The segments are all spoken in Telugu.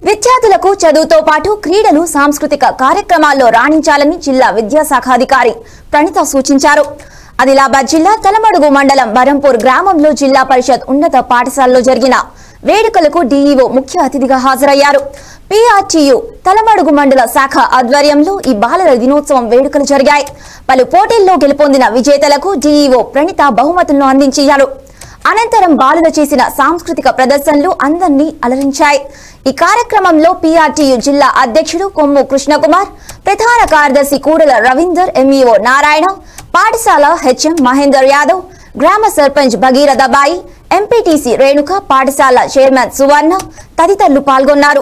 విద్యార్థులకు చదువుతో పాటు క్రీడలు సాంస్కృతిక కార్యక్రమాల్లో రాణించాలని జిల్లా విద్యాశాఖాధికారి ప్రణిత సూచించారు ఆదిలాబాద్ జిల్లా తలమడుగు మండలం బరంపూర్ గ్రామంలో జిల్లా పరిషత్ ఉన్నత పాఠశాలలో జరిగిన వేడుకలకు డీఈఓ ముఖ్య అతిథిగా హాజరయ్యారు పీఆర్టీయు తలమడుగు మండల శాఖ ఆధ్వర్యంలో ఈ బాలల దినోత్సవం వేడుకలు జరిగాయి పలు పోటీల్లో గెలుపొందిన విజేతలకు డీఈఓ ప్రణిత బహుమతులను అందించారు అనంతరం బాలులు చేసిన సాంస్కృతిక ప్రదర్శనలు అందరినీ అలరించాయి ఈ కార్యక్రమంలో పీఆర్టీయు జిల్లా అధ్యక్షుడు కొమ్ము కృష్ణకుమార్ ప్రధాన కార్యదర్శి కూడల రవీందర్ ఎంఈఓ నారాయణ పాఠశాల హెచ్ఎం మహేందర్ యాదవ్ గ్రామ సర్పంచ్ భగీరథబాయి ఎంపీటీసీ రేణుక పాఠశాల చైర్మన్ సువర్ణ తదితరులు పాల్గొన్నారు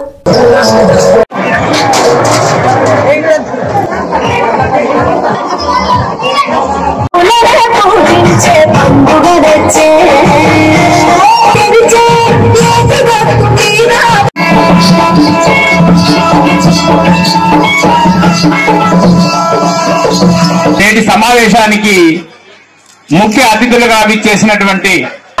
పూజించే పండుగ తెచ్చే తెరిచే ఏది గట్టు మీద నేటి సమావేశానికి ముఖ్య అతిథులుగా విచ్చేసినటువంటి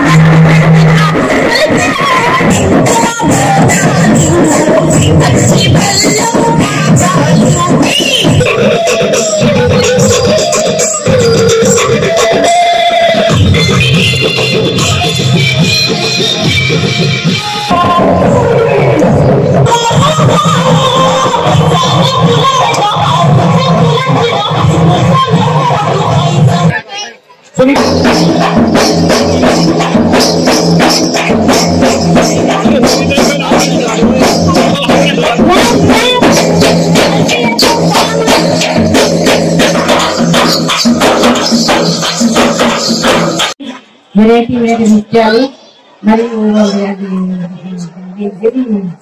వెరైటీ వెరైటీ నృత్యాలు మరియు అది ఇది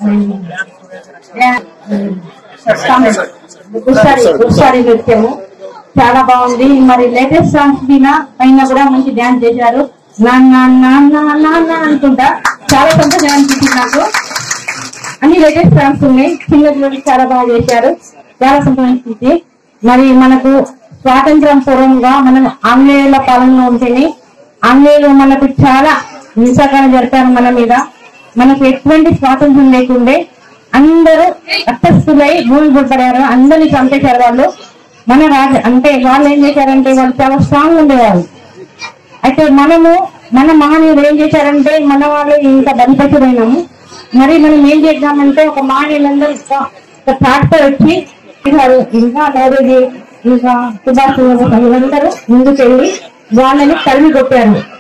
గుస్సాడి గుస్సాడి నృత్యము చాలా బాగుంది మరి లేటెస్ట్ సాంగ్స్ మీద పైన కూడా మంచి డాన్స్ చేశారు నాన్న నాన్న నాన్న అనుకుంటా చాలా సంతోషం అనిపించింది నాకు అన్ని లేటెస్ట్ సాంగ్స్ ఉన్నాయి చిన్న పిల్లలు చాలా బాగా చేశారు చాలా సంతోషం అనిపించింది మరి మనకు స్వాతంత్రం పూర్వంగా మనం ఆంగ్లేయుల పాలనలో ఉంటేనే ఆంగ్లేయులు మనకు చాలా హింసాకారం జరిపారు మన మీద మనకు ఎటువంటి స్వాతంత్రం లేకుండే అందరూ రక్తస్థులై భూమి పడ్డారు అందరినీ చంపేశారు వాళ్ళు మన రాజు అంటే వాళ్ళు ఏం చేశారంటే వాళ్ళు చాలా స్ట్రాంగ్ ఉండేవాళ్ళు అయితే మనము మన మహనీయులు ఏం చేశారంటే మన వాళ్ళు ఇంకా బలిపశులైనాము మరి మనం ఏం చేద్దామంటే ఒక మహనీయులందరూ ఒక- ఒక ట్రాక్టర్ వచ్చి ఇవాళ ఇంకా నోరుది ఇంకా సుభాష్ చంద్రబోస్ వీళ్ళందరూ ముందుకెళ్ళి వాళ్ళని తరిమి కొట్టారు